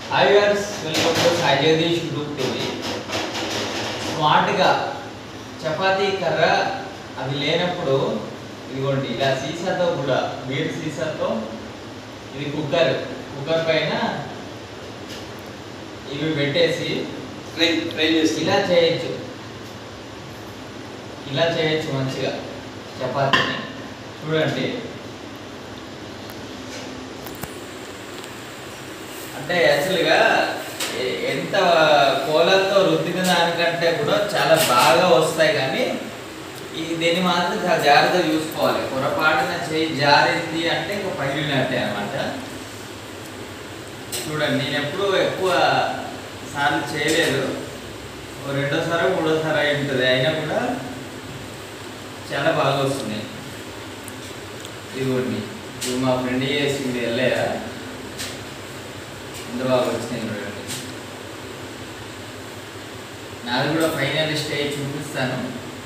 hi guys welcome to Sai Jagadish group TV స్మార్ట్గా చపాతీ కర్ర అవి లేనప్పుడు ఇదిగోండి ఇలా సీసాతో కూడా బీర్ సీసాతో ఇది కుక్కర్ కుక్కర్ పైన ఇవి పెట్టేసి ఫ్రై ఫ్రై చేసి ఇలా చేయొచ్చు ఇలా చేయొచ్చు మంచిగా చపాతీని చూడండి అంటే యాక్చువల్గా ఎ- ఎంత కోలతో రుద్దిన దానికంటే కూడా చాలా బాగా వస్తాయి కానీ ఈ దీన్ని మాత్రం చాలా జాగ్రత్తగా చూసుకోవాలి పొరపాటున చేయి జారింది అంటే ఇంకా పగిలినట్టే అన్నమాట చూడండి నేను ఎప్పుడూ ఎక్కువ సార్లు చేయలేదు ఓ రెండోసారి మూడోసారి అయి ఉంటుంది అయినా కూడా చాలా బాగా వస్తున్నాయి ఇదిగోండి ఇది మా ఫ్రెండ్ చేసింది వెళ్ళాయా ఎంత బాగా వచ్చినాయి చూడండి నాది కూడా ఫైనల్ స్టేజ్ చూపిస్తాను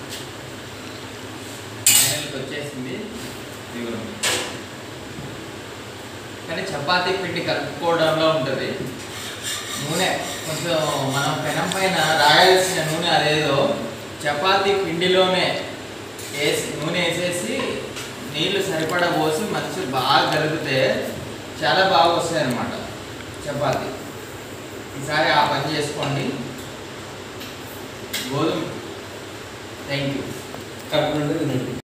ఫైనల్కి వచ్చేసింది ఇదిగోండి కానీ చపాతీ పిండి కలుపుకోవడంలో ఉంటుంది నూనె కొంచెం మనం పెనం పైన రాయాల్సిన నూనె అదేదో చపాతీ పిండిలోనే వేసి నూనె వేసేసి నీళ్లు సరిపడా పోసి మంచి బాగా కలిపితే చాలా బాగా వస్తాయి అన్నమాట చపాతీ ఈసారి ఆ పని చేసుకోండి గోధుమ థ్యాంక్ యూ కరెక్ట్